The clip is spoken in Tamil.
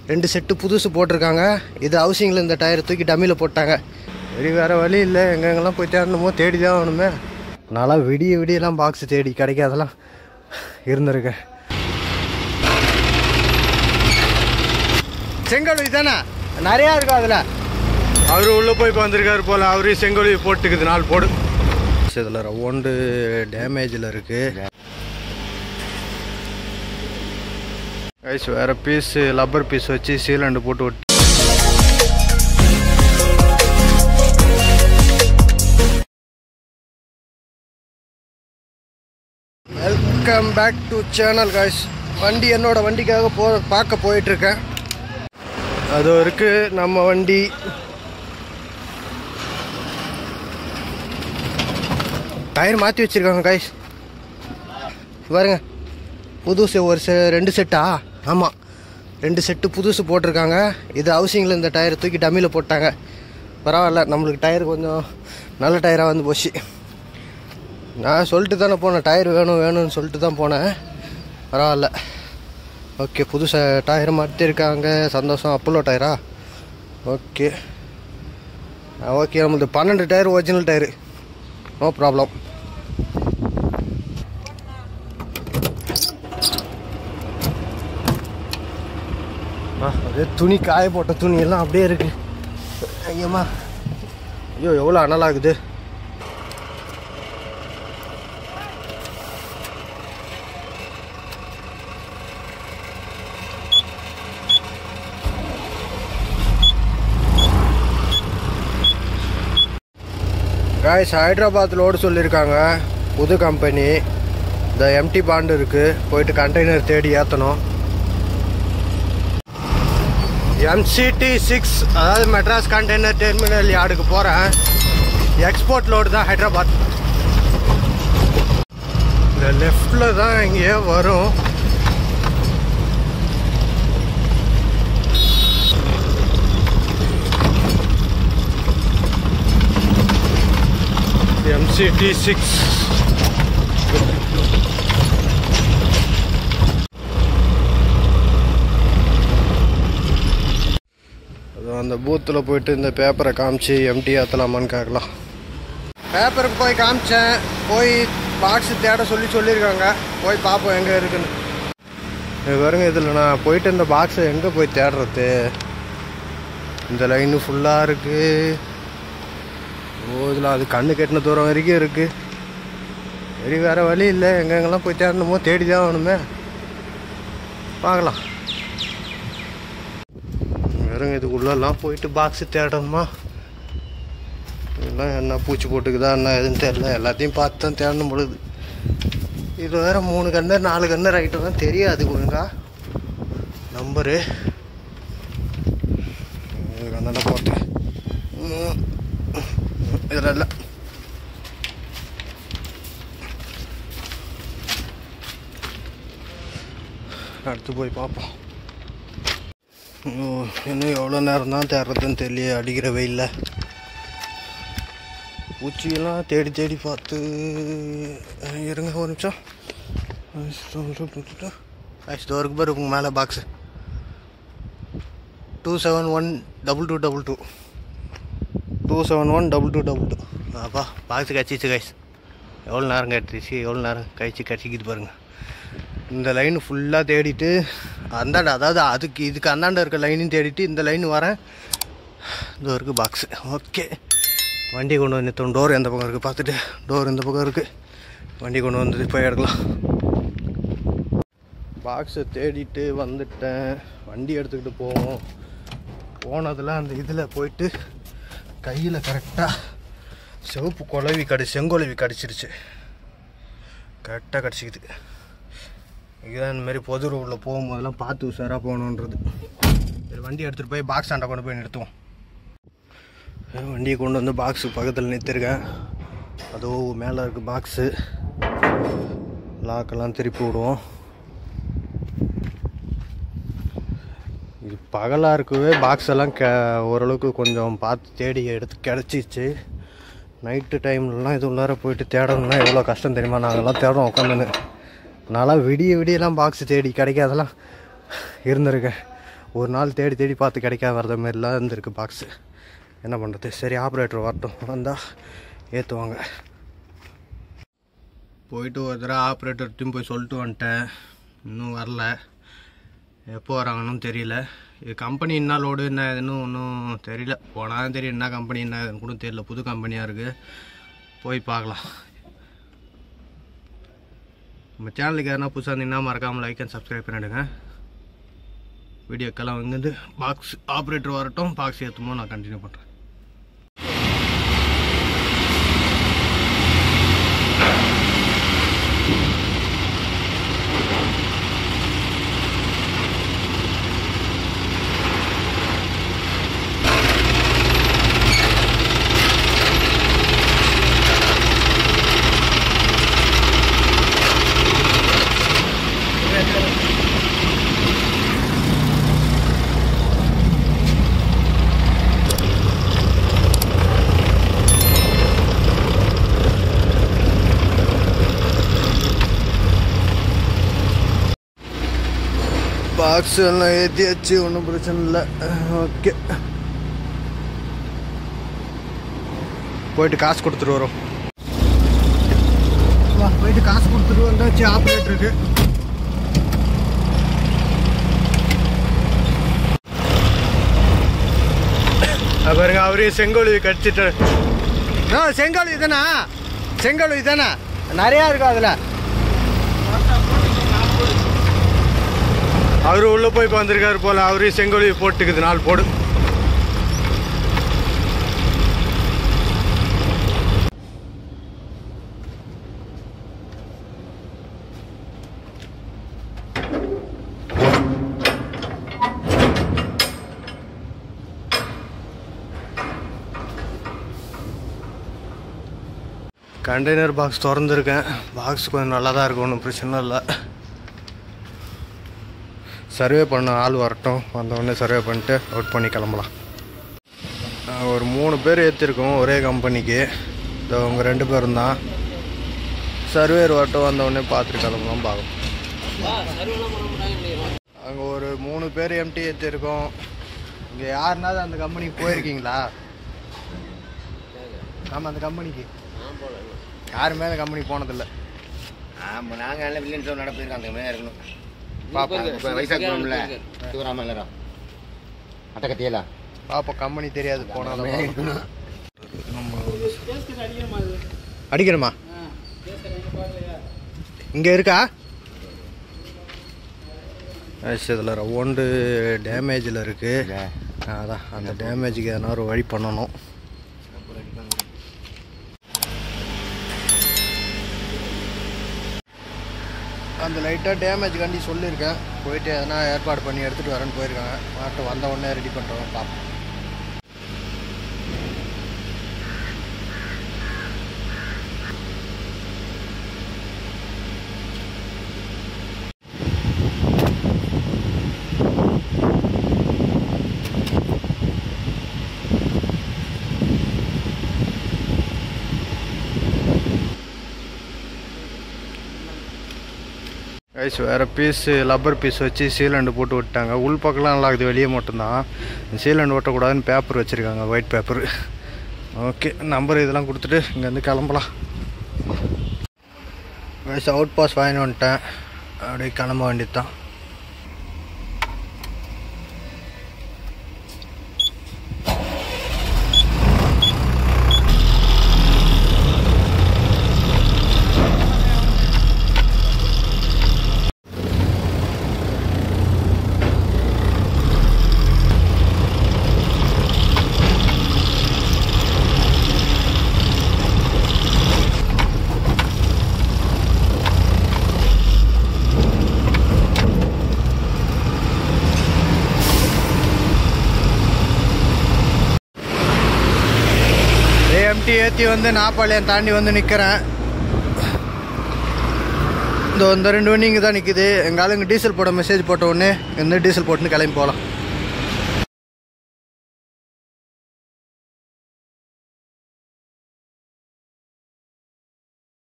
ரெண்டு செட்டு புதுசு போட்டிருக்காங்க இது ஹவுசிங்கில் இந்த டயரை தூக்கி டம்மியில் போட்டாங்க சரி வேறு வழி இல்லை எங்கெங்கெல்லாம் போய் தேடணுமோ தேடி தான் ஆகணுமே நான்லாம் விடிய விடியெல்லாம் பாக்ஸ் தேடி கிடைக்காதெல்லாம் இருந்திருக்கேன் செங்கோல் தானே நிறையா இருக்கும் அதில் அவர் உள்ளே போய் இப்போ வந்திருக்காரு போல் அவரு செங்கோலி போட்டுக்குது நாலு போடு இதில் ரவுண்டு டேமேஜில் இருக்குது கைஸ் வேறு பீஸு லப்பர் பீஸ் வச்சு சீலண்டு போட்டு ஒட்டி welcome back to channel guys வண்டி என்னோட வண்டிக்காக போ பார்க்க போயிட்டுருக்கேன் அது இருக்கு நம்ம வண்டி டயர் மாற்றி வச்சுருக்காங்க காய்ஸ் பாருங்க புதுசு ஒரு செ ரெண்டு செட்டா ஆமாம் ரெண்டு செட்டு புதுசு போட்டிருக்காங்க இது ஹவுசிங்கில் இந்த டயர் தூக்கி டம்மியில் போட்டாங்க பரவாயில்ல நம்மளுக்கு டயர் கொஞ்சம் நல்ல டயராக வந்து போச்சு நான் சொல்லிட்டு தானே போனேன் டயர் வேணும் வேணும்னு சொல்லிட்டு தான் போனேன் பரவாயில்ல ஓகே புதுசு டயர் மாற்றிருக்காங்க சந்தோஷம் அப்போலோ டயரா ஓகே ஓகே நம்மளது பன்னெண்டு tyre original tyre no problem அப்படியே துணி காய போட்ட துணி எல்லாம் அப்படியே இருக்கு ஐயம்மா ஐயோ எவ்வளோ அனலாகுது காய்ஸ் ஹைதராபாத்தில் ஓட சொல்லியிருக்காங்க புது கம்பெனி இந்த எம்டி பாண்டு இருக்குது போயிட்டு கண்டெய்னர் தேடி ஏற்றணும் எம்சிடி சிக்ஸ் அதாவது மெட்ராஸ் கண்டெய்னர் டெர்மினல் யார்டுக்கு போகிறேன் எக்ஸ்போர்ட் லோடு தான் ஹைதராபாத் இந்த லெஃப்டில் தான் இங்கேயே வரும் எம்சிடி சிக்ஸ் அது அந்த பூத்தில் போயிட்டு இந்த பேப்பரை காமிச்சு எம்டி ஏற்றலாமான்னு கேட்கலாம் பேப்பருக்கு போய் காமிச்சேன் போய் பாக்ஸ் தேட சொல்லி சொல்லியிருக்காங்க போய் பார்ப்போம் எங்கே இருக்குன்னு இது பாருங்க இதில் நான் போயிட்டு இந்த பாக்ஸை எங்கே போய் தேடுறது இந்த லைனு ஃபுல்லாக இருக்குது ஓ இதில் அது கண்ணு கெட்டின தூரம் வரைக்கும் இருக்குது சரி வேறு வழி இல்லை எங்கெங்கெல்லாம் போய் தேடணுமோ தேடி தான் ஆகணுமே பார்க்கலாம் வெறும் இதுக்குள்ளெல்லாம் போயிட்டு பாக்ஸு தேடணுமா இதெல்லாம் என்ன பூச்சி போட்டுக்குதா என்ன எதுன்னு தெரில எல்லாத்தையும் பார்த்து தான் தேடணும் பொழுது இது வேற மூணு கண்ணர் நாலு கண்ணர் ஐட்டம் தான் தெரியாது ஒழுங்கா நம்பரு கண்ணனை போட்டு ம். இதில் இல்லை அடுத்து போய் பார்ப்போம் ஐயோ, இன்னும் எவ்வளோ நேரம் தான் தேடுறதுன்னு தெரியல அடிக்கிற வெயிலில் பூச்சியெல்லாம் தேடி தேடி பார்த்து அஹ், இருங்க ஒரு நிமிஷம் ஸ்டோருக்கு பாரு உங்கள் மேலே box two seven one double two double two two seven one double two double two அப்பா பாக்ஸு கச்சிச்சு கைஸ் எவ்வளோ நேரம் கட்டிச்சு எவ்வளோ நேரம் கழிச்சு கச்சிக்குது பாருங்கள் இந்த லைன் ஃபுல்லாக தேடிட்டு அந்தாண்ட அதாவது அதுக்கு இதுக்கு அந்தாண்ட இருக்க லைனையும் தேடிட்டு இந்த லைன் வரேன் இதோ இருக்குது பாக்ஸு ஓகே வண்டி கொண்டு வந்து நிறுத்தணும் டோர் எந்த பக்கம் இருக்குது பார்த்துட்டு டோர் இந்த பக்கம் இருக்குது வண்டி கொண்டு வந்து போய் எடுக்கலாம் பாக்ஸை தேடிட்டு வந்துட்டேன் வண்டி எடுத்துக்கிட்டு போவோம் போனதில் அந்த இதில் போயிட்டு கையில் கரெக்டாக சிவப்பு குழவி கடி செங்கொலவி கடிச்சிருச்சு கரெக்டாக கடிச்சிக்குது இதுதான் இந்த மாதிரி பொது ரோட்டில் போகும்போதெல்லாம் பார்த்து உஷாராக போகணுன்றது சரி வண்டி எடுத்துகிட்டு போய் பாக்ஸ் ஆண்டை கொண்டு போய் நிறுத்துவோம் சரி, வண்டியை கொண்டு வந்து பாக்ஸு பக்கத்தில் நிறுத்திருக்கேன் அதோ மேலே இருக்குது பாக்ஸு லாக்கெல்லாம் திருப்பி விடுவோம் இது பகலாக இருக்கவே பாக்ஸ் எல்லாம் கே ஓரளவுக்கு கொஞ்சம் பார்த்து தேடி எடுத்து கிடச்சிச்சு நைட்டு டைம்லலாம் இது உள்ளார போயிட்டு தேடணும்னா எவ்வளோ கஷ்டம் தெரியுமா நாங்கள்லாம் தேடுறோம் உட்காந்துன்னு நான்லாம் விடிய விடியெல்லாம் பாக்ஸ் தேடி கிடைக்காதெல்லாம் இருந்திருக்கேன் ஒரு நாள் தேடி தேடி பார்த்து கிடைக்காத வரத மாதிரிலாம் இருந்திருக்கு பாக்ஸு என்ன பண்ணுறது சரி ஆப்ரேட்டர் வரட்டும் வந்தால் ஏற்றுவாங்க போயிட்டு ஒரு தடவை ஆப்ரேட்டர்ட்டையும் போய் சொல்லிட்டு வந்துட்டேன் இன்னும் வரல எப்போ வராங்கன்னு தெரியல இது கம்பெனி என்ன லோடு என்ன இதுன்னு ஒன்றும் தெரியல போனால் தெரியும் என்ன கம்பெனி என்ன இதுன்னு கூட தெரியல புது கம்பெனியாக இருக்குது போய் பார்க்கலாம் நம்ம சேனலுக்கு எதனா புதுசாக இருந்தீங்கன்னா மறக்காமல் லைக் அண்ட் சப்ஸ்கிரைப் பண்ணிவிடுங்க வீடியோக்கெல்லாம் வந்து பாக்ஸ் ஆப்ரேட்டர் வரட்டும் பாக்ஸ் ஏற்றுமோ நான் கண்டினியூ பண்ணுறேன் பாக்ஸ் எல்லாம் ஏற்றியாச்சு ஒன்றும் பிரச்சனை இல்லை ஓகே போயிட்டு காசு கொடுத்துட்டு வரோம் வா போயிட்டு காசு கொடுத்துட்டு வந்தாச்சு ஆப்ரேட்டருக்கு பாருங்க அவரே செங்கோலுவி கடிச்சிட்டு ஆ செங்கோலுவி தானே செங்கோலுவி தானே நிறையா இருக்கும் அதில் அவரு உள்ள போய் இப்ப வந்திருக்காரு போல அவரு செங்கோலி போட்டுக்குது நாலு போடு கண்டெய்னர் பாக்ஸ் திறந்துருக்கேன் பாக்ஸ் கொஞ்சம் நல்லா தான் இருக்கும் ஒன்றும் பிரச்சனை இல்லை சர்வே பண்ண ஆள் வரட்டும் வந்தவுடனே சர்வே பண்ணிட்டு அவுட் பண்ணி கிளம்பலாம் நாங்கள் ஒரு மூணு பேர் ஏற்றிருக்கோம் ஒரே கம்பெனிக்கு இந்த அவங்க ரெண்டு பேரும் தான் சர்வேர் வரட்டும் வந்தவுடனே பார்த்துட்டு கிளம்பலாம் பார்க்கலாம் அங்கே ஒரு மூணு பேர் எம்டி ஏற்றிருக்கோம் இங்கே யாருனாவது அந்த கம்பெனிக்கு போயிருக்கீங்களா ஆமாம் அந்த கம்பெனிக்கு யாருமே அந்த கம்பெனிக்கு போனதில்லை ஆமாம் நாங்கள் நல்ல வில்லியன் ஷோ நடப்பிருக்கோம் அந்த மாதிரி இருக்கணும் பாப்போம் இப்போ வைசாக் போனோம்ல சிவராம இல்லைரா அட்டக்கத்தியலா பாப்போம் கம்பெனி தெரியாது போனாலும் இருக்கணும் அடிக்கணுமா இங்கே இருக்கா இதில் ரவுண்டு டேமேஜில் இருக்குது அதான் அந்த டேமேஜுக்கு எதனா ஒரு வழி பண்ணணும் அந்த லைட்டாக டேமேஜ் காண்டி சொல்லியிருக்கேன் போயிட்டு எதனா ஏற்பாடு பண்ணி எடுத்துகிட்டு வரேன்னு போயிருக்காங்க மாட்டு வந்த உடனே ரெடி பண்ணுறோம் பார்ப்போம் கைஸ் வேறு பீஸு லப்பர் பீஸ் வச்சு சீலண்டு போட்டு விட்டாங்க உள் பக்கம்லாம் நல்லா இருக்குது வெளியே மட்டும்தான் சீலண்டு ஓட்டக்கூடாதுன்னு பேப்பர் வச்சுருக்காங்க ஒயிட் பேப்பர் ஓகே நம்பர் இதெல்லாம் கொடுத்துட்டு இங்கேருந்து கிளம்பலாம் கைஸ் அவுட் பாஸ் வாங்கி வந்துட்டேன் அப்படியே கிளம்ப வேண்டியது தான் ஏஎம்டி ஏற்றி வந்து நாப்பாளையம் தாண்டி வந்து நிற்கிறேன் இந்த இந்த ரெண்டு வண்டி இங்கே தான் நிற்குது எங்கள் ஆளுங்க டீசல் போட மெசேஜ் போட்ட உடனே இந்த டீசல் போட்டுன்னு கிளம்பி போகலாம்